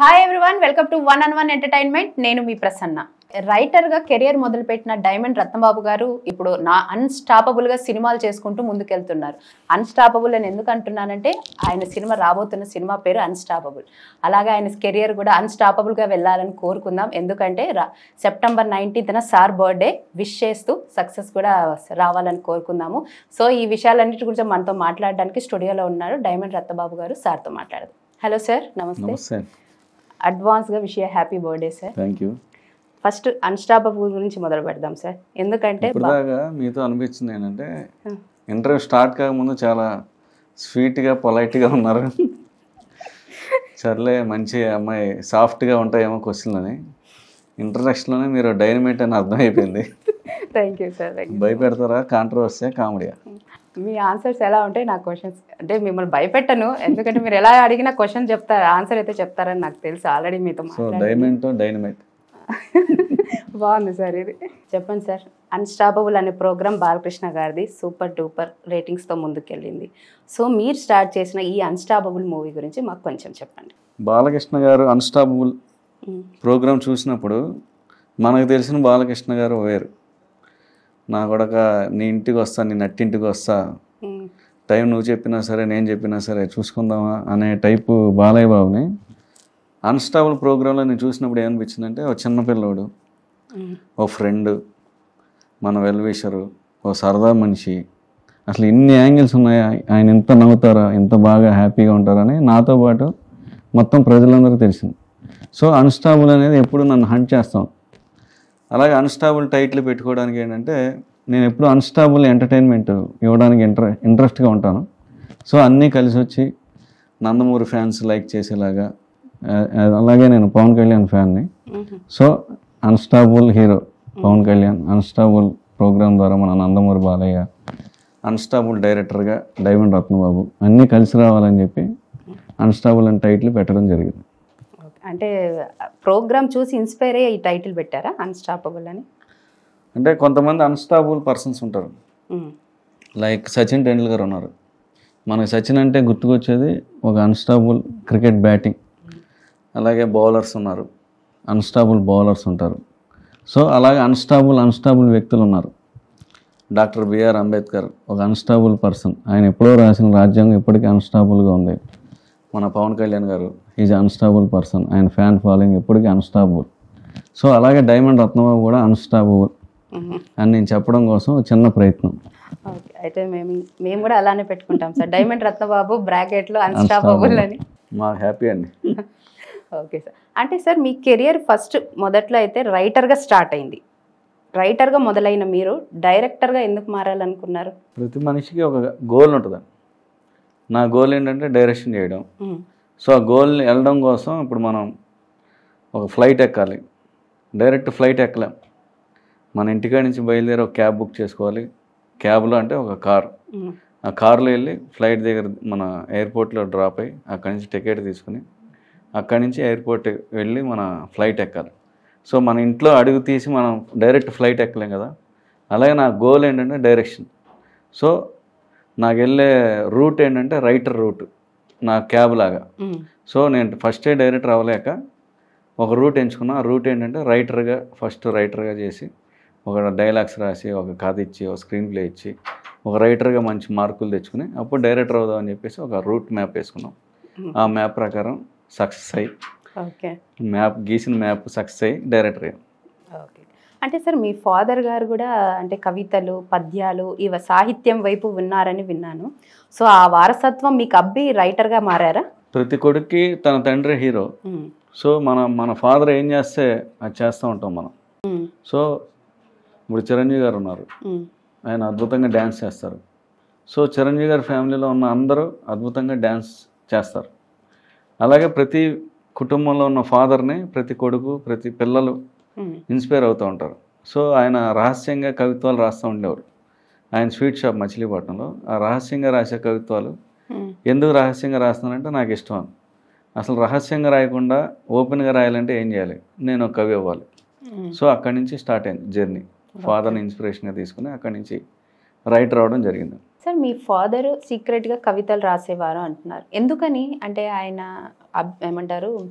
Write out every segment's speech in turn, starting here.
Hi everyone welcome to one and one entertainment నేను మీ Prasanna writer గా కెరియర్ మొదలుపెట్టిన డైమండ్ రత్నబాబు గారు ఇప్పుడు నా అన్స్టాపబుల్ గా సినిమాలు చేసుకుంటూ ముందుకెళ్తున్నారు అన్స్టాపబుల్ అని ఎందుకు అంటున్నానంటే ఆయన సినిమా రాబోతున్న సినిమా పేరు అన్స్టాపబుల్ అలాగే ఆయన కెరియర్ కూడా అన్స్టాపబుల్ గా వెళ్ళాలని కోరుకుందాం ఎందుకంటే రా- సెప్టెంబర్ నైన్టీన్త్న సార్ బర్త్డే విష్ చేస్తూ సక్సెస్ కూడా రావాలని కోరుకుందాము సో ఈ విషయాలన్నిటి గురించి మనతో మాట్లాడడానికి స్టూడియోలో ఉన్నారు డైమండ్ రత్నబాబు గారు సార్తో మాట్లాడదాం హలో సార్ నమస్తే నమస్తే అడ్వాన్స్గా wish happy birthday sir thank you first unstoppable గురించి మొదలు పెడదాం సార్ ఎందుకంటే ఇప్పుడు బా- దాకా మీతో అనిపించింది ఏంటంటే ఇంటర్వ్యూ స్టార్ట్ కాకముందు చాలా స్వీట్గా పొలైట్గా ఉన్నారు సర్లే మంచి అమ్మాయి సాఫ్ట్గా ఉంటాయేమో క్వశ్చన్లు అని ఇంట్రడక్షన్లోనే మీరు డైనమైట్ అని అర్థమైపోయింది థ్యాంక్ యూ సార్ థ్యాంక్ భయపెడతారా కాంట్రవర్సీ కామెడీయా యూ మీ ఆన్సర్స్ ఎలా ఉంటాయి నా క్వశ్చన్స్ అంటే మిమ్మల్ని భయపెట్టను ఎందుకంటే మీరు ఎలా అడిగిన క్వశ్చన్ చెప్తారు ఆన్సర్ అయితే చెప్తారని నాకు తెలుసు ఆల్రెడీ మీతో సో మాట్లాడి డైమండ్ డైనమైట్ బాగుంది సార్ ఇది చెప్పండి సార్ అన్స్టాపబుల్ అనే ప్రోగ్రామ్ బాలకృష్ణ గారిది సూపర్ డూపర్ రేటింగ్స్తో ముందుకెళ్ళింది సో మీరు స్టార్ట్ చేసిన ఈ అన్స్టాపబుల్ మూవీ గురించి మాకు కొంచెం చెప్పండి బాలకృష్ణ గారు అన్స్టాపబుల్ మ్మ్. ప్రోగ్రామ్ చూసినప్పుడు మనకు తెలిసిన బాలకృష్ణ గారు వేరు నా కొడక నీ ఇంటికి వస్తా నీ నట్టింటికి వస్తా మ్మ్. టైం నువ్వు చెప్పినా సరే నేను చెప్పినా సరే చూసుకుందామా అనే టైపు బాలయ్య బాబుని అన్స్టాబుల్ ప్రోగ్రాంలో నేను చూసినప్పుడు ఏమనిపించిందంటే ఓ చిన్న పిల్లోడు మ్మ్. ఓ ఫ్రెండ్ మన వెల్విషరు ఓ సరదా మనిషి అసలు ఇన్ని యాంగిల్స్ ఉన్నాయా ఆయన ఎంత నవ్వుతారా ఎంత బాగా హ్యాపీగా ఉంటారని నాతో పాటు మొత్తం ప్రజలందరూ తెలిసింది సో అన్స్టాబుల్ అనేది ఎప్పుడు నన్ను హంట్ చేస్తాం అలాగే అన్స్టాబుల్ టైటిల్ పెట్టుకోవడానికి ఏంటంటే నేను ఎప్పుడు అన్స్టాబుల్ ఎంటర్టైన్మెంట్ ఇవ్వడానికి ఇంట్ర ఇంట్రెస్ట్గా ఉంటాను సో అన్నీ కలిసి వచ్చి నందమూరి ఫ్యాన్స్ లైక్ చేసేలాగా ఆ, ఆ, అలాగే నేను పవన్ కళ్యాణ్ ఫ్యాన్ని మ్మ్. So unstable hero Pawan Kalyan unstable program ద్వారా మన నందమూరి బాలయ్య అన్స్టాబుల్ డైరెక్టర్గా డైమండ్ రత్నబాబు అన్నీ కలిసి రావాలని చెప్పి అన్స్టాబుల్ అని టైటిల్ పెట్టడం జరిగింది ఓకే. అంటే ప్రోగ్రామ్ చూసి ఇన్స్పైర్ అయ్యి ఈ టైటిల్ పెట్టారా అన్స్టాపబుల్ అని అంటే కొంతమంది అన్స్టాబుల్ పర్సన్స్ ఉంటారు మ్మ్. లైక్ సచిన్ టెండూల్కర్ ఉన్నారు మనకి సచిన్ అంటే గుర్తుకొచ్చేది ఒక అన్స్టాబుల్ క్రికెట్ బ్యాటింగ్ అలాగే బౌలర్స్ ఉన్నారు అన్స్టాబుల్ బౌలర్స్ ఉంటారు సో అలాగే అన్స్టాబుల్ అన్స్టాబుల్ వ్యక్తులు ఉన్నారు డాక్టర్ బిఆర్ అంబేద్కర్ ఒక అన్స్టాబుల్ పర్సన్ ఆయన ఎప్పుడో రాసిన రాజ్యాంగం ఇప్పటికీ అన్స్టాబుల్గా ఉంది మన Pawan Kalyan garu is unstable person ఆయన ఫ్యాన్ ఫాలోయింగ్ ఎప్పటికీ అన్స్టాబుల్ సో అలాగే డైమండ్ రత్నబాబు కూడా అన్స్టాబుల్ మ్మ్. అని నేను చెప్పడం కోసం ఒక చిన్న ప్రయత్నం ఓకే అయితే మేము మేము కూడా అలానే పెట్టుకుంటాం సార్ డైమండ్ రత్నబాబు బ్రాకెట్లో అన్స్టాపబుల్ అని మాకు హ్యాపీ అండి ఓకే సార్ అంటే సార్ మీ కెరియర్ ఫస్ట్ మొదట్లో అయితే రైటర్గా స్టార్ట్ అయింది రైటర్గా మొదలైన మీరు డైరెక్టర్గా ఎందుకు మారాలనుకున్నారు ప్రతి మనిషికి ఒక గోల్ ఉంటుందండి నా గోల్ ఏంటంటే డైరెక్షన్ చేయడం మ్మ్. సో ఆ గోల్ని వెళ్ళడం కోసం ఇప్పుడు మనం ఒక ఫ్లైట్ ఎక్కాలి డైరెక్ట్ ఫ్లైట్ ఎక్కలేం మన ఇంటికాడ నుంచి బయలుదేరి ఒక క్యాబ్ బుక్ చేసుకోవాలి క్యాబ్లో అంటే ఒక కార్ మ్మ్. ఆ కార్లో వెళ్ళి ఫ్లైట్ దగ్గర మన ఎయిర్పోర్ట్లో డ్రాప్ అయ్యి అక్కడి నుంచి టికెట్ తీసుకుని అక్కడి నుంచి ఎయిర్పోర్ట్ వెళ్ళి మన ఫ్లైట్ ఎక్కాలి సో మన ఇంట్లో అడుగు తీసి మనం డైరెక్ట్ ఫ్లైట్ ఎక్కలేం కదా అలాగే నా గోల్ ఏంటంటే డైరెక్షన్ సో నాకు వెళ్ళే రూట్ ఏంటంటే రైటర్ రూట్ నా క్యాబ్ లాగా మ్మ్. సో నేను ఫస్టే డైరెక్టర్ అవ్వలేక ఒక రూట్ ఎంచుకున్నా ఆ రూట్ ఏంటంటే రైటర్గా ఫస్ట్ రైటర్గా చేసి ఒక డైలాగ్స్ రాసి ఒక కథ ఇచ్చి ఒక స్క్రీన్ ప్లే ఇచ్చి ఒక రైటర్గా మంచి మార్కులు తెచ్చుకుని అప్పుడు డైరెక్టర్ అవుదాం అని చెప్పేసి ఒక రూట్ మ్యాప్ వేసుకున్నాం ఆ మ్యాప్ ప్రకారం సక్సెస్ అయ్యి ఓకే మ్యాప్ గీసిన మ్యాప్ సక్సెస్ అయ్యి డైరెక్టర్ అయ్యాం ఓకే అంటే సార్ మీ ఫాదర్ గారు కూడా అంటే కవితలు పద్యాలు ఇవ సాహిత్యం వైపు ఉన్నారని విన్నాను సో ఆ వారసత్వం మీకు అబ్బి రైటర్గా మారారా ప్రతి కొడుక్కి తన తండ్రి హీరో మ్మ్. సో మన మన ఫాదర్ ఏం చేస్తే అది చేస్తూ ఉంటాం మనం మ్మ్. సో ఇప్పుడు చిరంజీవి గారు ఉన్నారు మ్మ్. ఆయన అద్భుతంగా డ్యాన్స్ చేస్తారు సో చిరంజీవి గారి ఫ్యామిలీలో ఉన్న అందరూ అద్భుతంగా డ్యాన్స్ చేస్తారు అలాగే ప్రతి కుటుంబంలో ఉన్న ఫాదర్ని ప్రతి కొడుకు ప్రతి పిల్లలు మ్మ్. ఇన్స్పైర్ అవుతూ ఉంటారు సో ఆయన రహస్యంగా కవిత్వాలు రాస్తూ ఉండేవారు ఆయన స్వీట్ షాప్ మచిలీపట్నంలో ఆ రహస్యంగా రాసే కవిత్వాలు మ్మ్. ఎందుకు రహస్యంగా రాస్తున్నానంటే నాకు ఇష్టం అని అసలు రహస్యంగా రాయకుండా ఓపెన్గా రాయాలంటే ఏం చేయాలి నేను ఒక కవి అవ్వాలి మ్మ్. సో అక్కడి నుంచి స్టార్ట్ అయింది జర్నీ ఫాదర్ని ఇన్స్పిరేషన్గా తీసుకుని అక్కడి నుంచి రైటర్ అవడం జరిగింది సార్ మీ ఫాదర్ సీక్రెట్గా కవితలు రాసేవారు అంటున్నారు ఎందుకని అంటే ఆయన అబ్- ఏమంటారు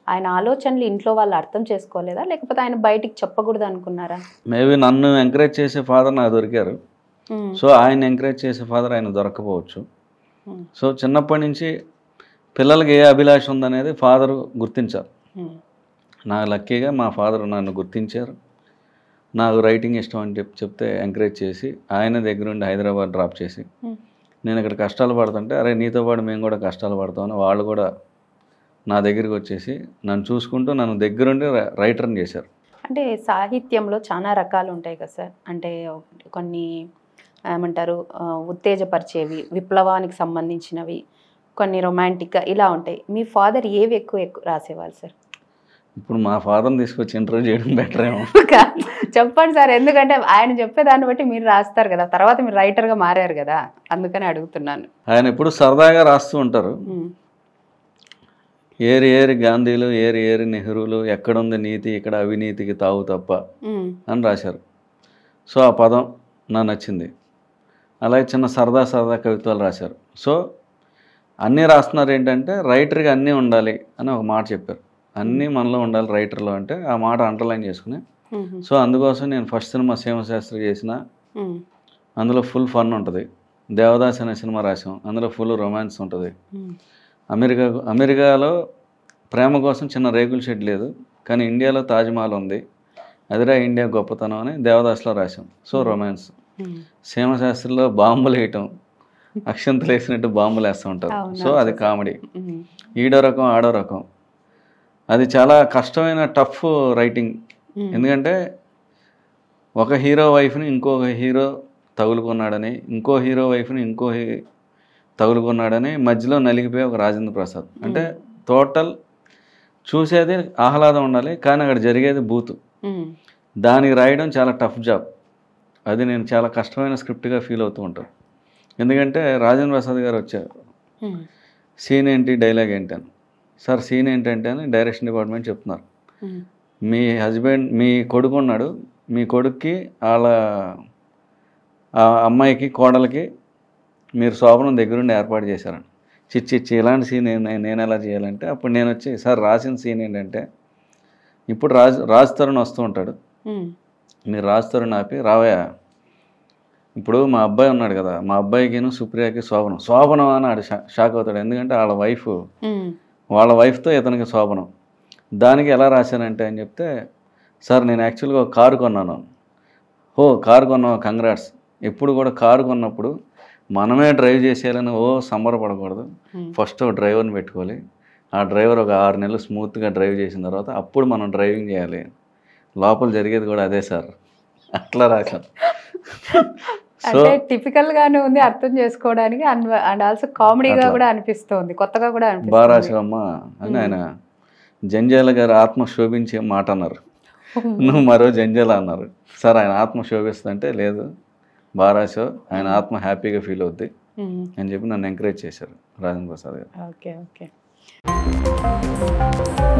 ఆయన ఆలోచనలు ఇంట్లో వాళ్ళు అర్థం చేసుకోలేదా లేకపోతే ఆయన బయటికి చెప్పకూడదు అనుకున్నారా మేబీ నన్ను ఎంకరేజ్ చేసే ఫాదర్ నాకు దొరికారు ఉమ్, సో ఆయన ఎంకరేజ్ చేసే ఫాదర్ ఆయన దొరకపోవచ్చు ఉమ్, సో చిన్నప్పటి నుంచి పిల్లలకి ఏ అభిలాష ఉందనేది ఫాదర్ గుర్తించారు ఉమ్, నా లక్కీగా మా ఫాదర్ నన్ను గుర్తించారు నాకు రైటింగ్ ఇష్టం అని చెప్పి చెప్తే ఎంకరేజ్ చేసి ఆయన దగ్గరుండి హైదరాబాద్ డ్రాప్ చేసి ఉమ్. నేను ఇక్కడ కష్టాలు పడుతుంటే అరే నీతో పాటు మేము కూడా కష్టాలు పడతామని వాళ్ళు కూడా నా దగ్గరికి వచ్చేసి నన్ను చూసుకుంటూ నన్ను దగ్గరుండి ర- రైటర్ని చేశారు అంటే సాహిత్యంలో చాలా రకాలు ఉంటాయి కదా సార్ అంటే కొన్ని ఏమంటారు ఆ, ఉత్తేజపరిచేవి విప్లవానికి సంబంధించినవి కొన్ని రొమాంటిక్గా ఇలా ఉంటాయి మీ ఫాదర్ ఏవి ఎక్కువ ఎక్కువ రాసేవాళ్ళు సార్ ఇప్పుడు మా ఫాదర్ని తీసుకొచ్చి ఇంటర్వ్యూ చేయడం బెటర్ ఏమో చెప్పండి సార్ ఎందుకంటే ఆయన చెప్పే దాన్ని బట్టి మీరు రాస్తారు కదా తర్వాత మీరు రైటర్గా మారారు కదా అందుకని అడుగుతున్నాను ఆయన ఎప్పుడు సరదాగా రాస్తూ ఉంటారు ఉమ్, ఏరి ఏరి గాంధీలు ఏరి ఏరి నెహ్రూలు ఎక్కడుంది నీతి ఇక్కడ అవినీతికి తావు తప్ప ఉమ్, అని రాశారు సో ఆ పదం నాకు నచ్చింది అలాగే చిన్న సరదా సరదా కవిత్వాలు రాశారు సో అన్నీ రాస్తున్నారు ఏంటంటే రైటర్కి అన్నీ ఉండాలి అని ఒక మాట చెప్పారు అన్నీ మనలో ఉండాలి రైటర్లో అంటే ఆ మాట అండర్లైన్ చేసుకుని ఉమ్, సో అందుకోసం నేను ఫస్ట్ సినిమా సీమశాస్త్రి చేసిన ఉమ్, అందులో ఫుల్ ఫన్ ఉంటుంది దేవదాస్ అనే సినిమా రాసాం అందులో ఫుల్ రొమాన్స్ ఉంటుంది ఉమ్, అమెరికా అమెరికాలో ప్రేమ కోసం చిన్న రేకుల షెడ్ లేదు కానీ ఇండియాలో తాజ్మహల్ ఉంది అదిరా ఇండియా గొప్పతనం అని దేవదాస్లో రాశాం సో రొమాన్స్ ఉమ్. సీమశాస్త్రిలో బాంబులు వేయటం అక్షంతలు వేసినట్టు బాంబులు వేస్తూ ఉంటారు అవును, సో అది కామెడీ ఉమ్, ఈడో రకం ఆడో రకం అది చాలా కష్టమైన టఫ్ రైటింగ్ ఉమ్, ఎందుకంటే ఒక హీరో వైఫ్ని ఇంకొక హీరో తగులుకున్నాడని ఇంకో హీరో వైఫ్ని ఇంకో హీ తగులుకున్నాడని మధ్యలో నలిగిపోయి ఒక రాజేంద్ర ప్రసాద్ అంటే టోటల్ చూసేది ఆహ్లాదం ఉండాలి కానీ అక్కడ జరిగేది బూతు ఉమ్, దానికి రాయడం చాలా టఫ్ జాబ్ అది నేను చాలా కష్టమైన స్క్రిప్ట్గా ఫీల్ అవుతూ ఉంటాను ఎందుకంటే రాజేంద్ర ప్రసాద్ గారు వచ్చారు ఉమ్, సీన్ ఏంటి డైలాగ్ ఏంటి అని సార్ సీన్ ఏంటంటే అని డైరెక్షన్ డిపార్ట్మెంట్ చెప్తున్నారు ఉమ్, మీ హస్బెండ్ మీ కొడుకు ఉన్నాడు మీ కొడుక్కి వాళ్ళ ఆ అమ్మాయికి కోడలకి మీరు శోభనం దగ్గరుండి ఏర్పాటు చేశారండి చిచ్చి ఇచ్చి ఇలాంటి సీన్ నేను నేను ఎలా చేయాలంటే అప్పుడు నేను వచ్చి సార్ రాసిన సీన్ ఏంటంటే ఇప్పుడు రాజ్ రాజ్ తరుణ్ వస్తూ ఉంటాడు ఉమ్, మీరు రాజ్ తరుణ్ ఆపి రావయ్య ఇప్పుడు మా అబ్బాయి ఉన్నాడు కదా మా అబ్బాయికిను సుప్రియకి శోభనం శోభనం అని ఆడు షా- షాక్ అవుతాడు ఎందుకంటే వాళ్ళ వైఫ్ ఉమ్, వాళ్ళ వైఫ్తో ఇతనికి శోభనం దానికి ఎలా రాశానంటే అని చెప్తే సార్ నేను యాక్చువల్గా ఒక కారు కొన్నాను ఓ కారు కొన్నావు కంగ్రాట్స్ ఎప్పుడు కూడా కారు కొన్నప్పుడు మనమే డ్రైవ్ చేసేయాలని ఓ సంబరపడకూడదు Hmm. ఫస్ట్ ఒక డ్రైవర్ని పెట్టుకోవాలి ఆ డ్రైవర్ ఒక ఆరు నెలలు స్మూత్గా డ్రైవ్ చేసిన తర్వాత అప్పుడు మనం డ్రైవింగ్ చేయాలి లోపల జరిగేది కూడా అదే సార్ అట్లా రాశాను సో అంటే టిపికల్ గానే ఉంది అర్థం చేసుకోవడానికి అండ్ ఆల్సో కామెడీగా కూడా అనిపిస్తుంది కొత్తగా కూడా బాగా అనిపిస్తుంది రాశావమ్మా అని ఆయన జంజాల గారి ఆత్మ శోభించే మాట అన్నారు నువ్వు మరో జంజాల అన్నారు సార్ ఆయన ఆత్మ శోభిస్తుందంటే లేదు బాగా రాశావు ఆయన ఆత్మ హ్యాపీగా ఫీల్ అవుద్ది ఉమ్, అని చెప్పి నన్ను ఎంకరేజ్ చేశారు రాజేంద్ర ప్రసాద్ గారు ఓకే ఓకే